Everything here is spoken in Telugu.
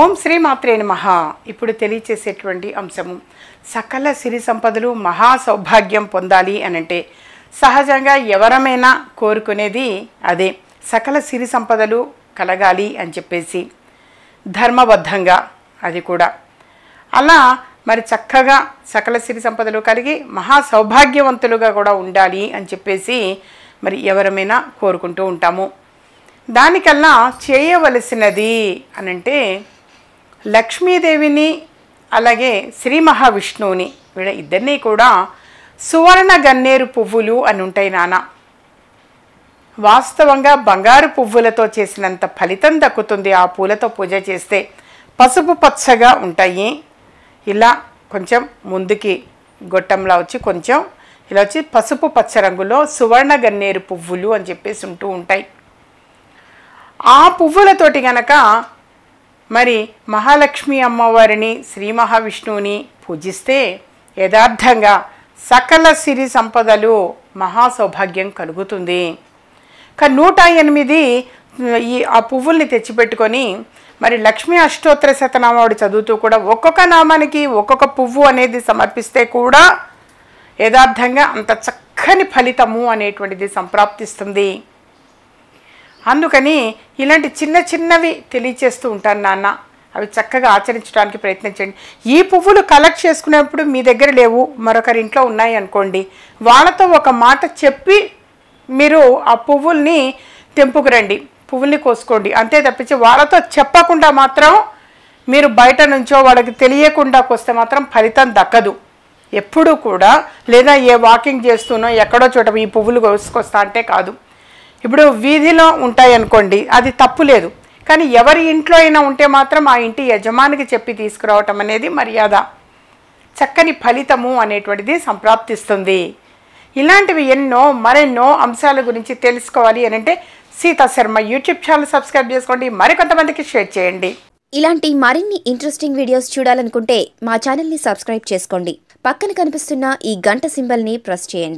ఓం శ్రీ మాత్రే నమః ఇప్పుడు తెలియచేసేటువంటి అంశము సకల సిరి సంపదలు మహా సౌభాగ్యం పొందాలి అని అంటే సహజంగా ఎవరమైనా కోరుకునేది అదే సకల సిరి సంపదలు కలగాలి అని చెప్పేసి ధర్మబద్ధంగా అది కూడా అలా మరి చక్కగా సకల సిరి సంపదలు కలిగి మహా సౌభాగ్యవంతులుగా కూడా ఉండాలి అని చెప్పేసి మరి ఎవరమైనా కోరుకుంటూ ఉంటాము దానికల్లా చేయవలసినది అనంటే లక్ష్మీదేవిని అలాగే శ్రీ మహావిష్ణువుని వీళ్ళ ఇద్దరినీ కూడా సువర్ణ గన్నేరు పువ్వులు అని ఉంటాయి నాన్న వాస్తవంగా బంగారు పువ్వులతో చేసినంత ఫలితం దక్కుతుంది ఆ పూలతో పూజ చేస్తే పసుపు పచ్చగా ఉంటాయి ఇలా కొంచెం ముందుకి గొట్టంలా వచ్చి కొంచెం ఇలా వచ్చి పసుపు పచ్చ రంగులో సువర్ణ గన్నేరు పువ్వులు అని చెప్పేసి ఉంటూ ఉంటాయి ఆ పువ్వులతోటి గనక మరి మహాలక్ష్మి అమ్మవారిని శ్రీ మహావిష్ణువుని పూజిస్తే యథార్థంగా సకల సిరి సంపదలు మహా సౌభాగ్యం కలుగుతుంది కానీ నూట ఎనిమిది ఈ ఆ పువ్వుల్ని తెచ్చిపెట్టుకొని మరి లక్ష్మీ అష్టోత్తర శతనామాడు చదువుతూ కూడా ఒక్కొక్క నామానికి ఒక్కొక్క పువ్వు అనేది సమర్పిస్తే కూడా యథార్థంగా అంత చక్కని ఫలితము అనేటువంటిది సంప్రాప్తిస్తుంది అందుకని ఇలాంటి చిన్న చిన్నవి తెలియచేస్తూ ఉంటాను నాన్న అవి చక్కగా ఆచరించడానికి ప్రయత్నించండి ఈ పువ్వులు కలెక్ట్ చేసుకునేప్పుడు మీ దగ్గర లేవు మరొకరి ఇంట్లో ఉన్నాయి అనుకోండి వాళ్ళతో ఒక మాట చెప్పి మీరు ఆ పువ్వుల్ని తెంపుకురండి పువ్వుల్ని కోసుకోండి అంతే తప్పించి వాళ్ళతో చెప్పకుండా మాత్రం మీరు బయట నుంచో వాళ్ళకి తెలియకుండా వస్తే మాత్రం ఫలితం దక్కదు ఎప్పుడూ కూడా లేదా ఏ వాకింగ్ చేస్తూనో ఎక్కడో చోట ఈ పువ్వులు కోసుకొస్తా అంటే కాదు ఇప్పుడు వీధిలో ఉంటాయి అనుకోండి అది తప్పు లేదు కానీ ఎవరి ఇంట్లో అయినా ఉంటే మాత్రం ఆ ఇంటి యజమానికి చెప్పి తీసుకురావటం అనేది మర్యాద చక్కని ఫలితము అనేటువంటిది సంప్రాప్తిస్తుంది ఇలాంటివి ఎన్నో మరెన్నో అంశాల గురించి తెలుసుకోవాలి అని అంటే Sita Sharma YouTube channel subscribe చేసుకోండి మరికొంతమందికి షేర్ చేయండి ఇలాంటి మరిన్ని ఇంట్రెస్టింగ్ వీడియోస్ చూడాలనుకుంటే మా ఛానల్ని సబ్స్క్రైబ్ చేసుకోండి పక్కన కనిపిస్తున్న ఈ గంట సింబల్ని ప్రెస్ చేయండి